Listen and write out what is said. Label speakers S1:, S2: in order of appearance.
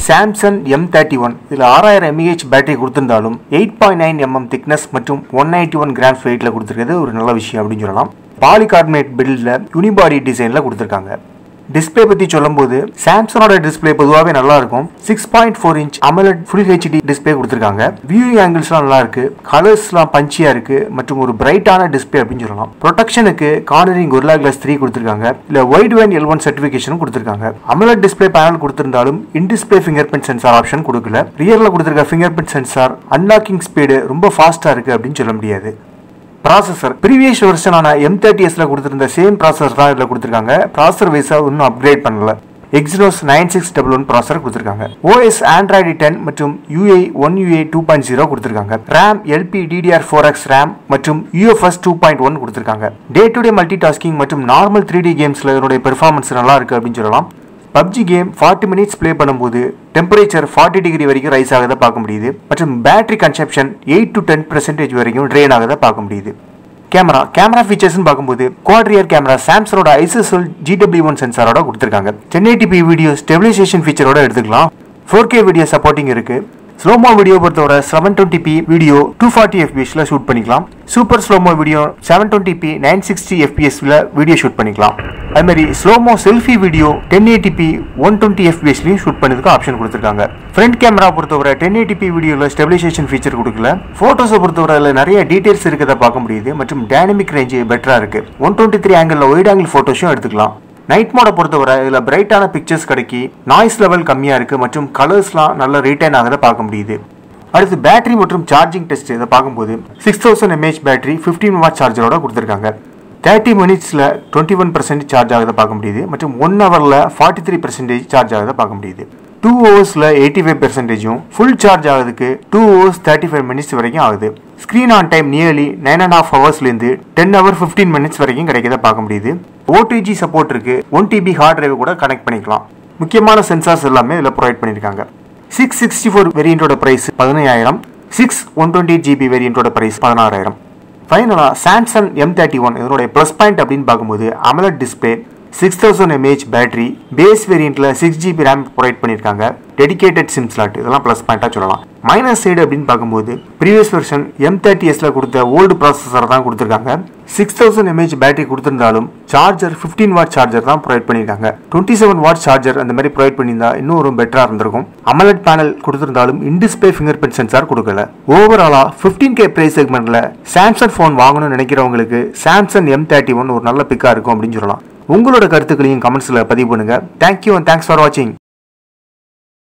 S1: Samsung M thirty one இதில் ஆறாயிரம் mAh battery கொடுத்திருந்தாலும் eight point nine mm thickness மற்றும் ஒன் நைன்டி ஒன் கிராம்ஸ் வெயிட்டில் கொடுத்துருக்கிறது ஒரு நல்ல விஷயம் அப்படின்னு சொல்லலாம் பாலிகார்பனேட் பில்டில் யூனிபாடி டிசைனில் கொடுத்துருக்காங்க டிஸ்பிளே பற்றி சொல்லும்போது சாம்சங்கோட டிஸ்பிளே பொதுவாகவே நல்லா இருக்கும் six point four inch AMOLED full HD display கொடுத்துருக்காங்க வியூ ஆங்கிள்ஸ்லாம் நல்லா இருக்கு கலர்ஸ்லாம் பஞ்சியா இருக்கு மற்றும் ஒரு பிரைட்டான டிஸ்பிளே அப்படின்னு சொல்லலாம் ப்ரொடெக்ஷனுக்கு கார்னரிங் ஒர்லா கிளாஸ் த்ரீ கொடுத்துருக்காங்க இல்ல ஒயிட் வேன் எல் ஒன் சர்டிஃபிகேஷனும் கொடுத்துருக்காங்க அமலட் டிஸ்பிளே பேனல் கொடுத்திருந்தாலும் in display fingerprint sensor option கொடுக்கல ரியர்ல கொடுத்துருக்க fingerprint sensor unlocking speed ரொம்ப ஃபாஸ்டா இருக்கு அப்படின்னு சொல்ல முடியாது ப்ராசஸர் ப்ரீவியஸ் வெர்ஷனான எம் தேர்ட்டி எஸ்ல கொடுத்துருந்த சேம் ப்ராசஸர் தான் இதில் கொடுத்துருக்காங்க ப்ராசஸர் வைஸாக இன்னும் அப்கிரேட் பண்ணல Exynos nine six double one processor கொடுத்துருக்காங்க ஓஎஸ் ஆண்ட்ராய்டு டென் மற்றும் UA one UI two point zero கொடுத்துருக்காங்க RAM LP DDR four X RAM மற்றும் யூஎஃப்எஸ் டூ பாயிண்ட் ஒன் கொடுத்துருக்காங்க day to day multitasking மற்றும் normal three D கேம்ஸில் இதனுடைய performance நல்லா இருக்கு அப்படின்னு சொல்லலாம் PUBG game forty minutes play பண்ணும்போது டெம்பரேச்சர் ஃபார்ட்டி டிகிரி வரைக்கும் ரைஸ் ஆகதை பார்க்க முடியுது மற்றும் battery consumption eight to ten percentage வரைக்கும் ட்ரெயின் ஆகதை பார்க்க முடியுது கேமரா கேமரா ஃபீச்சர்ஸ்னு பார்க்கும்போது குவாட்ரியர் கேமரா சாம்சங்கோட ஐசிஎஸ்எல் ஜிடபிள்யூ ஒன் சென்சாரோட கொடுத்துருக்காங்க டென் எயிட்டிபி வீடியோ ஸ்டெபிலைசேஷன் ஃபீச்சரோட எடுத்துக்கலாம் ஃபோர் கே வீடியோ சப்போர்ட்டிங் இருக்கு ஸ்லோமோ வீடியோ பொறுத்தவரை seven twenty P video two forty எஃபிஎஸ்ல ஷூட் பண்ணிக்கலாம் super slomo video seven twenty P nine sixty எஃபிஎஸ்ல வீடியோ ஷூட் பண்ணிக்கலாம் அது மாதிரி slomo selfie video ten eighty P one twenty எஃபிஎஸ்லையும் shoot பண்ணதுக்கு ஆப்ஷன் கொடுத்துருக்காங்க ஃப்ரண்ட் கேமரா பொறுத்தவரை டென் எயிட்டி பி வீடியோவில் ஸ்டெபிலைசேஷன் ஃபீச்சர் கொடுக்கல ஃபோட்டோஸை பொறுத்தவரை அதில் நிறைய டீடைல்ஸ் இருக்கிறத பார்க்க முடியுது மற்றும் டைனமிக் ரேஞ்சு பெட்டராக இருக்கு one twenty three angle wide angle ஃபோட்டோஸும் எடுத்துக்கலாம் நைட் மோட பொறுத்தவரை இதில் பிரைட்டான பிக்சர்ஸ் கிடைக்கி நாய்ஸ் லெவல் கம்மியாக இருக்கு மற்றும் கலர்ஸ்லாம் நல்ல ரீட்டைன் ஆகிறத பார்க்க முடியுது அடுத்து பேட்டரி மற்றும் சார்ஜிங் டெஸ்ட் இதை பார்க்கும்போது six thousand mAh battery fifteen watt சார்ஜரோட கொடுத்துருக்காங்க தேர்ட்டி மினிட்ஸில் டுவெண்ட்டி ஒன் பர்சன்ட் சார்ஜ் ஆகுதை பார்க்க முடியுது மற்றும் ஒன் ஹவரில் ஃபார்ட்டி த்ரீ பர்சன்டேஜ் சார்ஜ் ஆகுதை பார்க்க முடியுது டூ ஹவர்ஸில் எயிட்டி ஃபைவ் பெர்சன்டேஜும் ஃபுல் சார்ஜ் ஆகுதுக்கு two hours thirty five minutes வரைக்கும் ஆகுது screen on time nearly nine and half ஹவர்ஸ்லேருந்து டென் ஹவர் ஃபிஃப்டீன் மினிட்ஸ் வரைக்கும் கிடைக்கிறத பார்க்க முடியுது ஓடிஜி சப்போர்ட் இருக்கு ஒன் டிபி ஹார்ட் டிரைவ் கூட கனெக்ட் பண்ணிக்கலாம் முக்கியமான சென்சார்ஸ் எல்லாமே இதில் ப்ரொவைட் பண்ணியிருக்காங்க சிக்ஸ் சிக்ஸ்டி ஃபோர் வேரியண்டோட ப்ரைஸ் பதினையாயிரம் சிக்ஸ் ஒன் டுவெண்ட்டி ஜிபி வேரியண்டோட ப்ரைஸ் பதினாறாயிரம் ஃபைனலாக சாம்சங் எம் தேர்ட்டி ஒன் இதனுடைய ப்ளஸ் பாயிண்ட் அப்படின்னு பார்க்கும்போது AMOLED display six thousand mAh battery base வேரியண்ட்ல சிக்ஸ் ஜிபி ரேம் ப்ரொவைட் பண்ணியிருக்காங்க டெடிகேட்டட் சிம் ஸ்லாட் இதெல்லாம் ப்ளஸ் பாயிண்டாக சொல்லலாம் மைனஸ் சைடு அப்படின்னு பார்க்கும்போது ப்ரீவியஸ் வெர்ஷன் எம் தேர்ட்டி எஸ்ல கொடுத்த ஓல்டு ப்ராசஸர் தான் கொடுத்துருக்காங்க six thousand mAh battery கொடுத்திருந்தாலும் charger fifteen watt charger தான் ப்ரொவைட் பண்ணியிருக்காங்க டுவெண்ட்டி செவன் வாட் சார்ஜர் அந்த மாதிரி ப்ரொவைட் பண்ணியிருந்தா இன்னும் ஒரு பெட்டராக இருந்திருக்கும் அமலட் பேனல் கொடுத்திருந்தாலும் இன்டிஸ்பிளே ஃபிங்கர் பிரிண்ட் சென்சார் கொடுக்கல ஓவராலா ஃபிஃப்டீன் கே பிரைஸ் செக்மெண்ட்ல சாம்சங் ஃபோன் வாங்கணும்னு நினைக்கிறவங்களுக்கு சாம்சங் எம் தேர்ட்டி ஒன் ஒரு நல்ல பிக்கா இருக்கும் அப்படின்னு சொல்லலாம் உங்களோட கருத்துக்களையும் கமெண்ட்ஸ்ல பதிவு பண்ணுங்க தேங்க்யூ அண்ட் தேங்க்ஸ் ஃபார் வாட்சிங்